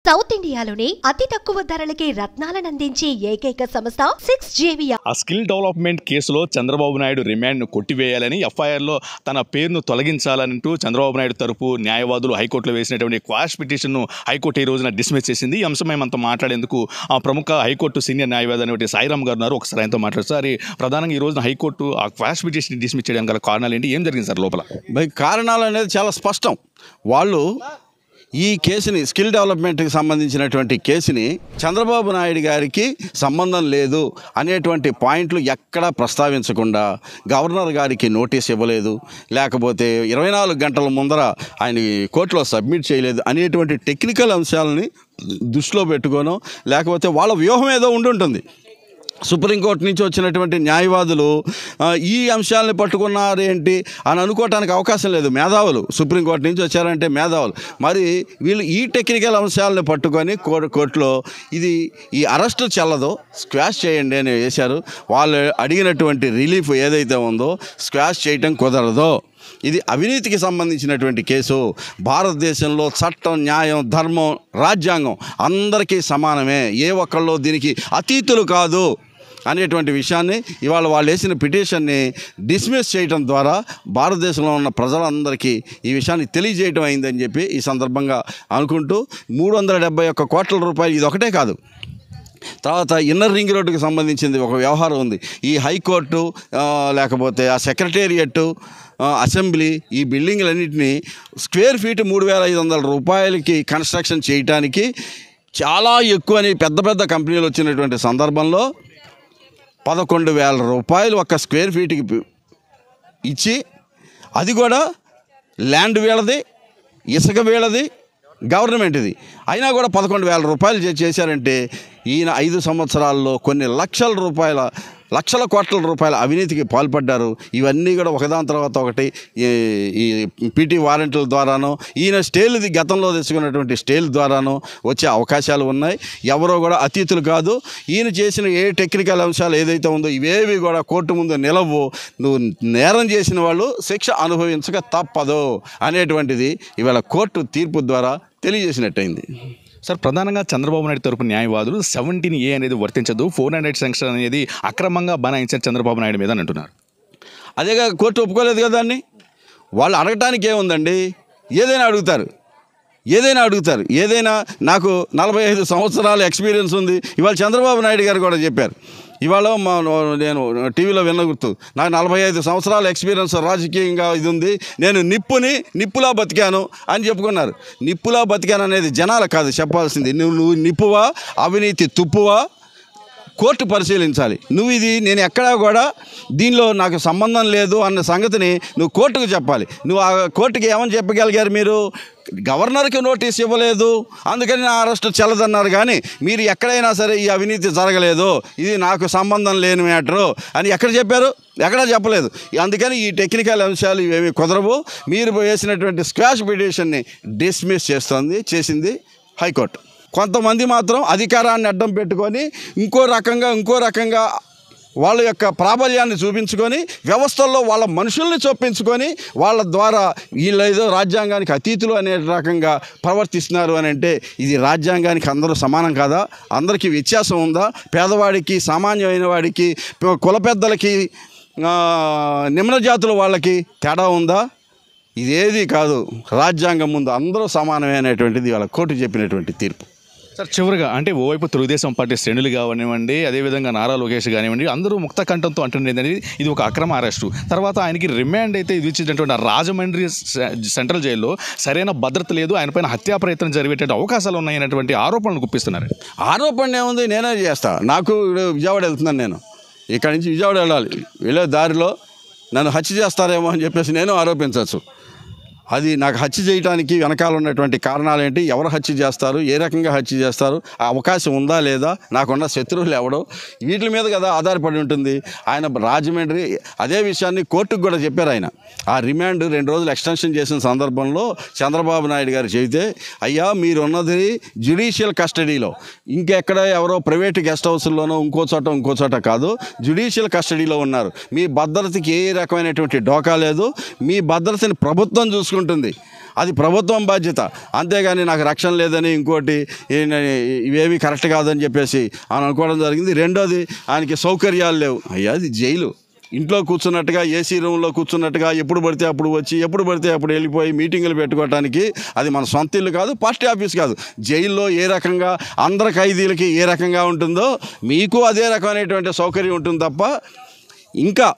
south ఇండియాలోనే అతి తక్కువ ధరలకి రత్నాలనందించే ఏకైక సంస్థ సిక్స్ జేవియా ఆ స్కిల్ డెవలప్మెంట్ కేసులో చంద్రబాబు నాయుడు రిమాండ్ను కొట్టివేయాలని ఎఫ్ఐఆర్లో తన పేరును తొలగించాలంటూ చంద్రబాబు నాయుడు తరపు న్యాయవాదులు హైకోర్టులో వేసినటువంటి క్వాష్ పిటిషన్ను హైకోర్టు ఈ రోజున డిస్మిస్ చేసింది ఈ అంశం మేమంతా మాట్లాడేందుకు ఆ ప్రముఖ హైకోర్టు సీనియర్ న్యాయవాది అనేటువంటి సాయిరామ్ గారు ఉన్నారు ఒకసారి ఆయనతో మాట్లాడు సార్ ఈ ప్రధానంగా ఈ రోజున హైకోర్టు ఆ క్వాష్ పిటిషన్ డిస్మిస్ చేయడానికి గల కారణాలు ఏంటి ఏం జరిగింది సార్ లోపల బై కారణాలు అనేది చాలా స్పష్టం వాళ్ళు ఈ కేసుని స్కిల్ డెవలప్మెంట్కి సంబంధించినటువంటి కేసుని చంద్రబాబు నాయుడు గారికి సంబంధం లేదు అనేటువంటి పాయింట్లు ఎక్కడా ప్రస్తావించకుండా గవర్నర్ గారికి నోటీస్ ఇవ్వలేదు లేకపోతే ఇరవై నాలుగు గంటల ముందర ఆయన కోర్టులో సబ్మిట్ చేయలేదు అనేటువంటి టెక్నికల్ అంశాలని దృష్టిలో పెట్టుకోను లేకపోతే వాళ్ళ వ్యూహం ఏదో ఉండుంటుంది సుప్రీంకోర్టు నుంచి వచ్చినటువంటి న్యాయవాదులు ఆ, ఈ అంశాలని పట్టుకున్నారేంటి అని అనుకోవటానికి అవకాశం లేదు మేధావులు సుప్రీంకోర్టు నుంచి వచ్చారంటే మేధావులు మరి వీళ్ళు ఈ టెక్నికల్ అంశాలను పట్టుకొని కోర్టు కోర్టులో ఇది ఈ అరెస్ట్ చెల్లదో స్క్వాష్ చేయండి అని వేశారు వాళ్ళు అడిగినటువంటి రిలీఫ్ ఏదైతే ఉందో స్క్వాష్ చేయటం కుదరదు ఇది అవినీతికి సంబంధించినటువంటి కేసు భారతదేశంలో చట్టం న్యాయం ధర్మం రాజ్యాంగం అందరికీ సమానమే ఏ ఒక్కళ్ళు దీనికి అతీతులు కాదు అనేటువంటి విషయాన్ని ఇవాళ వాళ్ళు వేసిన పిటిషన్ని డిస్మిస్ చేయడం ద్వారా భారతదేశంలో ఉన్న ప్రజలందరికీ ఈ విషయాన్ని తెలియజేయడం అయిందని చెప్పి ఈ సందర్భంగా అనుకుంటూ మూడు వందల డెబ్బై ఒక్క కోట్ల రూపాయలు ఇది ఒకటే కాదు తర్వాత ఇన్నర్ రింగ్ రోడ్డుకి సంబంధించింది ఒక వ్యవహారం ఉంది ఈ హైకోర్టు ఆ, లేకపోతే ఆ సెక్రటేరియట్ అసెంబ్లీ ఈ బిల్డింగ్లన్నింటినీ స్క్వేర్ ఫీట్ మూడు వేల ఐదు వందల రూపాయలకి కన్స్ట్రక్షన్ చేయటానికి చాలా ఎక్కువ అని పెద్ద పెద్ద కంపెనీలు వచ్చినటువంటి సందర్భంలో పదకొండు వేల రూపాయలు ఒక స్క్వేర్ ఫీట్కి పి- ఇచ్చి అది కూడా ల్యాండ్ వీళ్ళది ఇసుక వీళ్ళది గవర్నమెంట్ది అయినా కూడా పదకొండు వేల రూపాయలు చే- చేశారంటే ఈయన ఐదు సంవత్సరాల్లో కొన్ని లక్షల రూపాయల లక్షల కోట్ల రూపాయల అవినీతికి పాల్పడ్డారు ఇవన్నీ కూడా ఒకదాని తర్వాత ఒకటి ఈ ఈ పీటీ వారెంట్ల ద్వారానో ఈయన స్టేల్ది గతంలో తెచ్చుకున్నటువంటి స్టేల్ ద్వారానో వచ్చే అవకాశాలు ఉన్నాయి ఎవరో కూడా అతీతులు కాదు ఈయన చేసిన ఏ టెక్నికల్ అంశాలు ఏదైతే ఉందో ఇవేవి కూడా కోర్టు ముందు నిలవు నువ్వు నేరం చేసిన వాళ్ళు శిక్ష అనుభవించక తప్పదు అనేటువంటిది ఇవాళ కోర్టు తీర్పు ద్వారా తెలియజేసినట్టయింది సార్ ప్రధానంగా చంద్రబాబు నాయుడు తరపు న్యాయవాదులు సెవెంటీన్ ఏ అనేది వర్తించదు ఫోర్ హండ్రెడ్ సెంక్షన్ అనేది అక్రమంగా బనాయించారు చంద్రబాబు నాయుడు మీద అని అంటున్నారు అదేగా కోర్టు ఒప్పుకోలేదు కదా దాన్ని వాళ్ళు అడగటానికి ఏముందండి ఏదైనా అడుగుతారు ఏదైనా అడుగుతారు ఏదైనా నాకు నలభై ఐదు సంవత్సరాల ఎక్స్పీరియన్స్ ఉంది ఇవాళ చంద్రబాబు నాయుడు గారు కూడా చెప్పారు ఇవాళ మా నేను టీవీలో విన్న గుర్తు నాకు నలభై ఐదు సంవత్సరాల ఎక్స్పీరియన్స్ రాజకీయంగా ఇది ఉంది నేను నిప్పుని నిప్పులా బతికాను అని చెప్పుకున్నారు నిప్పులా బతికాను అనేది జనాలు కాదు చెప్పాల్సింది నువ్వు నువ్వు నిప్పువా అవినీతి తుప్పువా కోర్టు పరిశీలించాలి నువ్వు ఇది నేను ఎక్కడా కూడా దీనిలో నాకు సంబంధం లేదు అన్న సంగతిని నువ్వు కోర్టుకు చెప్పాలి నువ్వు ఆ కోర్టుకి ఏమని చెప్పగలిగారు మీరు గవర్నర్కి నోటీస్ ఇవ్వలేదు అందుకని నా అరెస్ట్ చెల్లదన్నారు కానీ మీరు ఎక్కడైనా సరే ఈ అవినీతి జరగలేదు ఇది నాకు సంబంధం లేని మ్యాటరు అని ఎక్కడ చెప్పారు ఎక్కడా చెప్పలేదు అందుకని ఈ టెక్నికల్ అంశాలు ఇవేమి కుదరవు మీరు వేసినటువంటి స్క్వాష్ పిటిషన్ని డిస్మిస్ చేస్తుంది చేసింది హైకోర్టు కొంతమంది మాత్రం అధికారాన్ని అడ్డం పెట్టుకొని ఇంకో రకంగా ఇంకో రకంగా వాళ్ళ యొక్క ప్రాబల్యాన్ని చూపించుకొని వ్యవస్థల్లో వాళ్ళ మనుషుల్ని చొప్పించుకొని వాళ్ళ ద్వారా వీళ్ళు ఏదో రాజ్యాంగానికి అతీతులు అనే రకంగా ప్రవర్తిస్తున్నారు అని అంటే ఇది రాజ్యాంగానికి అందరూ సమానం కాదా అందరికీ వ్యత్యాసం ఉందా పేదవాడికి సామాన్యమైన వాడికి కుల పెద్దలకి ఆ, నిమ్న జాతుల వాళ్ళకి తేడా ఉందా ఇదేది కాదు రాజ్యాంగం ముందు అందరూ సమానమే అనేటువంటిది వాళ్ళ కోర్టు చెప్పినటువంటి తీర్పు సార్ చివరిగా అంటే ఓవైపు తెలుగుదేశం పార్టీ శ్రేణులు కానివ్వండి అదేవిధంగా నారా లోకేష్ కానివ్వండి అందరూ ముక్త కంఠంతో అంటున్నది ఏంటంటే ఇది ఒక అక్రమ అరెస్టు తర్వాత ఆయనకి రిమాండ్ అయితే ఇది ఇచ్చినటువంటి ఆ రాజమండ్రి సె- సెంట్రల్ జైల్లో సరైన భద్రత లేదు ఆయన పైన హత్యా ప్రయత్నం జరిగేటువంటి అవకాశాలు ఉన్నాయనేటువంటి ఆరోపణలు గుప్పిస్తున్నారు ఆరోపణ ఏముంది నేనే చేస్తా నాకు ఇప్పుడు విజయవాడ వెళ్తున్నాను నేను ఇక్కడి నుంచి విజయవాడ వెళ్ళాలి వెళ్ళే దారిలో నన్ను హత్య చేస్తారేమో అని చెప్పేసి నేను ఆరోపించవచ్చు అది నాకు హత్య చేయడానికి వెనకాల ఉన్నటువంటి కారణాలు ఏంటి ఎవరు హత్య చేస్తారు ఏ రకంగా హత్య చేస్తారు ఆ అవకాశం ఉందా లేదా నాకున్న శత్రువులు ఎవడో వీటి మీద కదా ఆధారపడి ఉంటుంది ఆయన రాజమండ్రి అదే విషయాన్ని కోర్టుకు కూడా చెప్పారు ఆయన ఆ రిమాండ్ రెండు రోజులు ఎక్స్టెన్షన్ చేసిన సందర్భంలో చంద్రబాబు నాయుడు గారు చెబితే అయ్యా మీరున్నది జ్యుడిషియల్ కస్టడీలో ఇంకెక్కడ ఎవరో ప్రైవేట్ గెస్ట్ హౌస్లోనో ఇంకో చోట ఇంకో చోట కాదు జ్యుడిషియల్ కస్టడీలో ఉన్నారు మీ భద్రతకి ఏ రకమైనటువంటి డోకా లేదు మీ భద్రతని ప్రభుత్వం చూసుకుంటుంది తీసుకుంటుంది అది ప్రభుత్వం బాధ్యత అంతేగాని నాకు రక్షణ లేదని ఇంకోటి ఈ- ఇవేవి కరెక్ట్ కాదని చెప్పేసి ఆయన అనుకోవడం జరిగింది రెండోది ఆయనకి సౌకర్యాలు లేవు అయ్యా అది జైలు ఇంట్లో కూర్చున్నట్టుగా ఏసీ రూమ్లో కూర్చున్నట్టుగా ఎప్పుడు పడితే అప్పుడు వచ్చి ఎప్పుడు పడితే అప్పుడు వెళ్ళిపోయి మీటింగులు పెట్టుకోవడానికి అది మన సొంత ఇల్లు కాదు పార్టీ ఆఫీస్ కాదు జైల్లో ఏ రకంగా అందరి ఖైదీలకి ఏ రకంగా ఉంటుందో మీకు అదే రకమైనటువంటి సౌకర్యం ఉంటుంది తప్ప ఇంకా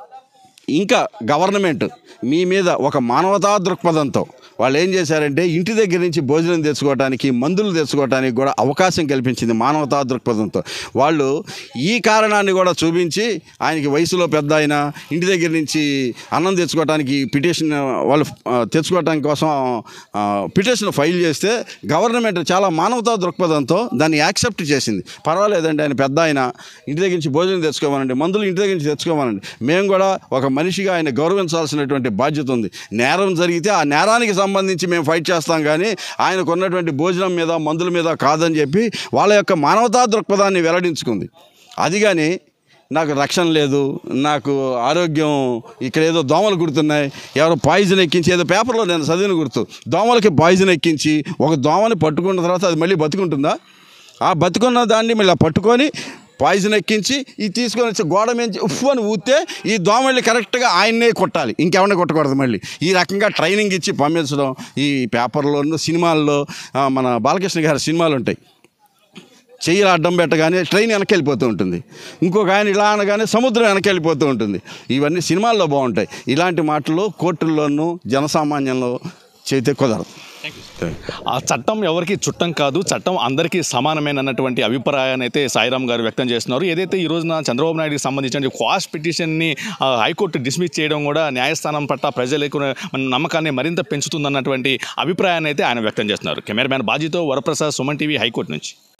ఇంకా గవర్నమెంట్ మీ మీద ఒక మానవతా దృక్పథంతో వాళ్ళు ఏం చేశారంటే ఇంటి దగ్గర నుంచి భోజనం తెచ్చుకోవడానికి మందులు తెచ్చుకోవడానికి కూడా అవకాశం కల్పించింది మానవతా దృక్పథంతో వాళ్ళు ఈ కారణాన్ని కూడా చూపించి ఆయనకి వయసులో పెద్ద ఆయన ఇంటి దగ్గర నుంచి అన్నం తెచ్చుకోవడానికి పిటిషన్ వాళ్ళు ఆ, తెచ్చుకోవడానికి కోసం పిటిషన్ ఫైల్ చేస్తే గవర్నమెంట్ చాలా మానవతా దృక్పథంతో దాన్ని యాక్సెప్ట్ చేసింది పర్వాలేదండి ఆయన పెద్ద ఆయన ఇంటి దగ్గర నుంచి భోజనం తెచ్చుకోమనండి మందులు ఇంటి దగ్గర నుంచి తెచ్చుకోమనండి మేము కూడా ఒక మనిషిగా ఆయన గౌరవించాల్సినటువంటి బాధ్యత ఉంది నేరం జరిగితే ఆ నేరానికి సంబంధించి మేము ఫైట్ చేస్తాం కానీ ఆయనకు ఉన్నటువంటి భోజనం మీద మందుల మీద కాదని చెప్పి వాళ్ళ యొక్క మానవతా దృక్పథాన్ని వెల్లడించుకుంది అది కానీ నాకు రక్షణ లేదు నాకు ఆరోగ్యం ఇక్కడ ఏదో దోమలు కుడుతున్నాయి ఎవరో పాయిజన్ ఎక్కించి ఏదో పేపర్లో నేను చదివిన గుర్తు దోమలకి పాయిజన్ ఎక్కించి ఒక దోమని పట్టుకున్న తర్వాత అది మళ్ళీ బతుకుంటుందా ఆ బతుకున్న దాన్ని మళ్ళీ పట్టుకొని పాయిజన్ ఎక్కించి ఇది తీసుకొని వచ్చి గోడ మీద ఉఫ్ అని ఊస్తే ఈ దోమల్ని కరెక్ట్గా ఆయన్నే కొట్టాలి ఇంకెవరిని కొట్టకూడదు మళ్ళీ ఈ రకంగా ట్రైనింగ్ ఇచ్చి పంపించడం ఈ పేపర్లోను సినిమాల్లో ఆ, మన బాలకృష్ణ గారి సినిమాలు ఉంటాయి చెయ్యి అడ్డం పెట్టగానే ట్రైన్ వెనక్కి వెళ్ళిపోతూ ఉంటుంది ఇంకొక ఆయన ఇలా అనగానే సముద్రం వెనక్కి వెళ్ళిపోతూ ఉంటుంది ఇవన్నీ సినిమాల్లో బాగుంటాయి ఇలాంటి మాటలు కోర్టుల్లోనూ జనసామాన్యంలో చేతే కుదరదు ఆ చట్టం ఎవరికి చుట్టం కాదు చట్టం అందరికీ సమానమైన అన్నటువంటి అభిప్రాయాన్ని అయితే సాయిరామ్ గారు వ్యక్తం చేస్తున్నారు ఏదైతే ఈ రోజున చంద్రబాబు నాయుడుకి సంబంధించిన క్వాష్ పిటిషన్ని ఆ, హైకోర్టు డిస్మిస్ చేయడం కూడా న్యాయస్థానం పట్ల ప్రజలకు మన నమ్మకాన్ని మరింత పెంచుతుందన్నటువంటి అభిప్రాయాన్ని అయితే ఆయన వ్యక్తం చేస్తున్నారు కెమెరామ్యాన్ బాజీతో వరప్రసాద్ సుమన్ టీవీ హైకోర్టు నుంచి